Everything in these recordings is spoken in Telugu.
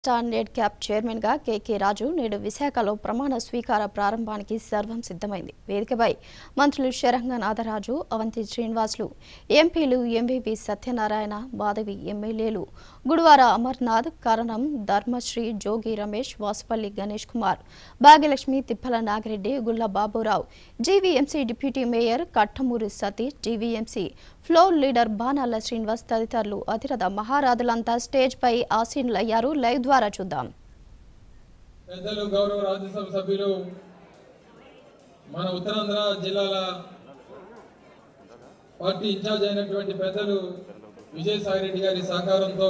స్టార్ నెట్ క్యాప్ చైర్మన్ గా కేకే రాజు నేడు విశాఖలో ప్రమాణ స్వీకార ప్రారంభానికి సర్వం సిద్ధమైంది వేదికపై మంత్రులు శరంగ నాథరాజు అవంతి శ్రీనివాసులు ఎంపీలు ఎంవీపీ సత్యనారాయణ మాధవి ఎమ్మెల్యేలు గుడివార అమర్నాథ్ కరణం ధర్మశ్రీ జోగి Ramesh Vasupalli Ganesh Kumar Bhagyalakshmi Tippala Nagireddy Gulla Baburao GVMC deputy mayor Kattamuri Satish GVMC floor leader Banala Srinivas తదితరులు అతిరథ మహారాజులంతా స్టేజ్ పై ఆసీనులయ్యారు లైవ్ ద్వారా చూద్దాం పెద్దలు గౌరవ రాజ్యసభ సభ్యులు మన ఉత్తరాంధ్ర జిల్లాల పార్టీ ఇన్ఛార్జ్ అయినటువంటి పెద్దలు విజయసాయి రెడ్డి గారి సహకారంతో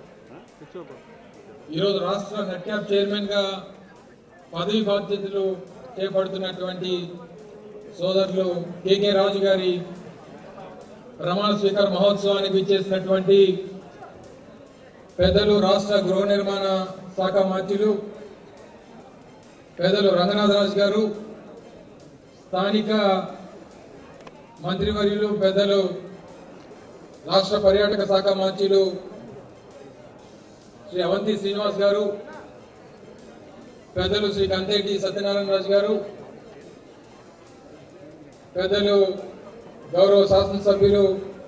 ఈరోజు రాష్ట్ర నెట్ క్యాప్ చైర్మన్ గా పదవి బాధ్యతలు చేపడుతున్నటువంటి సోదరులు కేకే రాజు గారి ప్రమాణ స్వీకార మహోత్సవానికి విచ్చేసినటువంటి పెద్దలు రాష్ట్ర గృహ నిర్మాణ శాఖ మంత్రులు పెద్దలు రంగనాథరాజు గారు స్థానిక మంత్రివర్యులు పెద్దలు రాష్ట్ర పర్యాటక శాఖ మంత్రులు శ్రీ అవంతి శ్రీనివాస్ గారు పెద్దలు శ్రీ కంతేటి సత్యనారాయణ రాజు గారు పెద్దలు గౌరవ శాసనసభ్యులు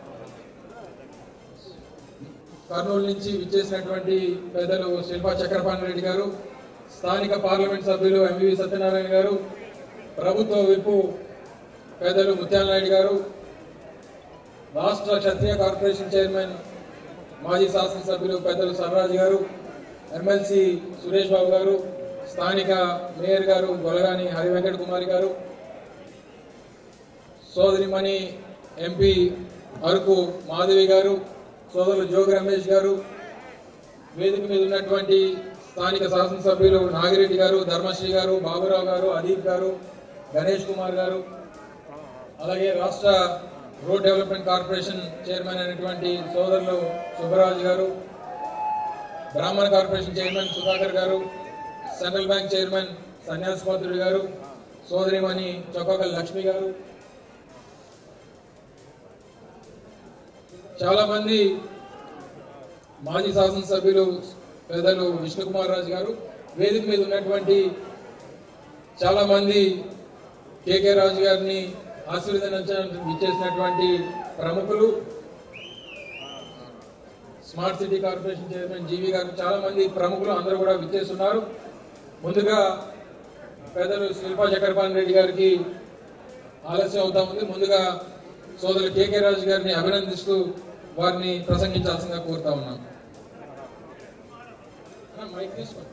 కర్నూలు నుంచి విచ్చేసినటువంటి పెద్దలు శిల్పా చక్రపాణి రెడ్డి గారు స్థానిక పార్లమెంట్ సభ్యులు ఎంవి సత్యనారాయణ గారు ప్రభుత్వ విప్పు పెద్దలు ముత్యాల నాయుడు గారు రాష్ట్ర క్షత్రియ కార్పొరేషన్ చైర్మన్ మాజీ శాసనసభ్యులు పెద్దలు సర్రాజు గారు ఎమ్మెల్సీ సురేష్ బాబు గారు స్థానిక మేయర్ గారు గొలగాని హరి వెంకట కుమారి గారు సోదరిమణి ఎంపీ అరకు మాధవి గారు సోదరులు జోగి రమేష్ గారు వేదిక మీద ఉన్నటువంటి స్థానిక శాసనసభ్యులు నాగిరెడ్డి గారు ధర్మశ్రీ గారు బాబురావు గారు అదీప్ గారు గణేష్ కుమార్ గారు అలాగే రాష్ట్ర రోడ్ డెవలప్మెంట్ కార్పొరేషన్ చైర్మన్ అయినటువంటి సోదరులు సుబ్బరాజు గారు బ్రాహ్మణ కార్పొరేషన్ చైర్మన్ సుధాకర్ గారు సెంట్రల్ బ్యాంక్ చైర్మన్ సన్యాసపాత్రుడు గారు సోదరిమణి చొక్కాకల్ లక్ష్మి గారు చాలా మంది మాజీ శాసనసభ్యులు పెద్దలు విష్ణుకుమార్ రాజు గారు వేదిక మీద ఉన్నటువంటి చాలా మంది కేకే రాజు గారిని ఆశీర్వదించడానికి ఇచ్చేసినటువంటి ప్రముఖులు smart city corporation chairman GV గారు చాలా మంది ప్రముఖులు అందరూ కూడా విచ్చేస్తున్నారు ముందుగా పెద్దలు శిల్పా చక్రపాణి రెడ్డి గారికి ఆలస్యం అవుతా ఉంది ముందుగా సోదరులు కేకే రాజు గారిని అభినందిస్తూ వారిని ప్రసంగించాల్సిందిగా కోరుతా ఉన్నాం అన్న, మైక్ తీసుకోండి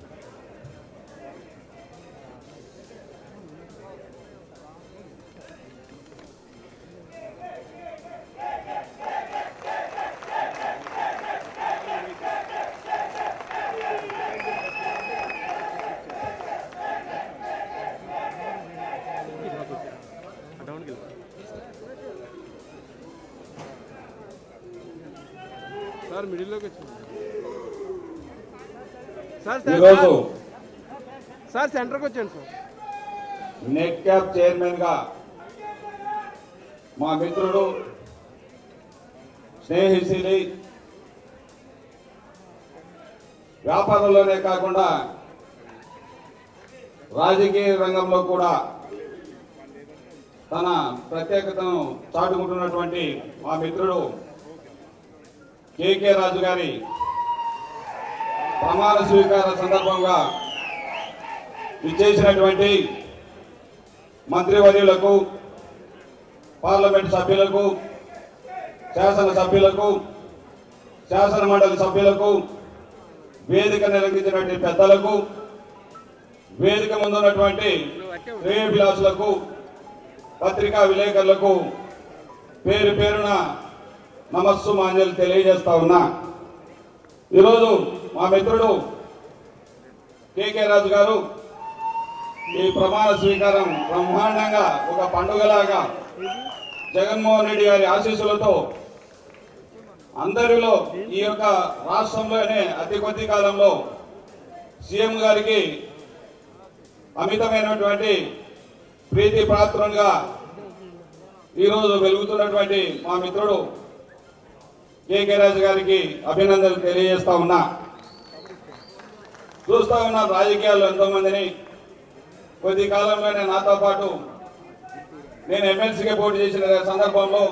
డౌన్కి సార్ మిడిల్లోకి వచ్చింది సార్ సార్ ఈరోజు సార్ సెంటర్కి వచ్చాను సార్ నెట్ క్యాప్ చైర్మన్ గా మా మిత్రుడు స్నేహితుడి వ్యాపారంలోనే కాకుండా రాజకీయ రంగంలో కూడా తన ప్రత్యేకతను చాటుకుంటున్నటువంటి మా మిత్రుడు కేకే రాజు గారి ప్రమాణ స్వీకార సందర్భంగా విచ్చేసినటువంటి మంత్రివర్యులకు పార్లమెంట్ సభ్యులకు శాసన సభ్యులకు శాసన మండలి సభ్యులకు వేదిక నిర్వహించినటువంటి పెద్దలకు వేదిక ముందున్నటువంటి శ్రేయభిలాసులకు పత్రికా విలేకరులకు పేరు పేరున నమస్సు మాంజలు తెలియజేస్తా ఉన్నా ఈరోజు మా మిత్రుడు కేకే రాజు గారు ఈ ప్రమాణ స్వీకారం బ్రహ్మాండంగా ఒక పండుగలాగా జగన్మోహన్ రెడ్డి గారి ఆశీస్సులతో అందరిలో ఈ యొక్క రాష్ట్రంలోనే అతి కొద్ది కాలంలో సీఎం గారికి అమితమైనటువంటి ప్రీతి పాత్రంగా ఈరోజు వెలుగుతున్నటువంటి మా మిత్రుడు కేకే రాజు గారికి అభినందనలు తెలియజేస్తా ఉన్నా చూస్తా ఉన్నాను రాజకీయాల్లో ఎంతో మందిని కొద్ది కాలంలోనే నాతో పాటు నేను ఎమ్మెల్సీగా పోటీ చేసిన సందర్భంలో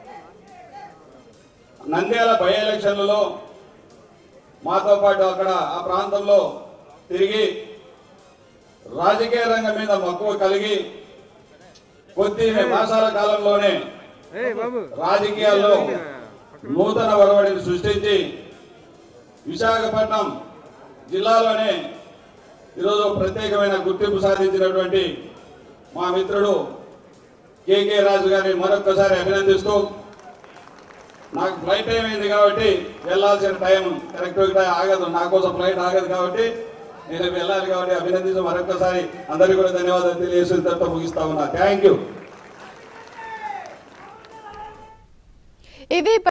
నంద్యాల బై ఎలక్షన్లలో మాతో పాటు అక్కడ ఆ ప్రాంతంలో తిరిగి రాజకీయ రంగం మీద మక్కువ కలిగి కొద్ది మాసాల కాలంలోనే ఏ బాబు రాజకీయాల్లో నూతన ఒరవడిని సృష్టించి విశాఖపట్నం జిల్లాలోనే ఈరోజు ప్రత్యేకమైన గుర్తింపు సాధించినటువంటి మా మిత్రుడు కేకే రాజు గారిని మరొక్కసారి అభినందిస్తూ నాకు ఫ్లైట్ టైం అయింది కాబట్టి వెళ్ళాల్సిన టైం కరెక్ట్ ఆగదు నా కోసం ఫ్లైట్ ఆగదు కాబట్టి నేను వెళ్ళాలి కాబట్టి అభినందించి మరొక్కసారి అందరికీ కూడా ధన్యవాదాలు తెలియజేసిన తర్వాత ముగిస్తా ఉన్నా థ్యాంక్ యూ ఇవి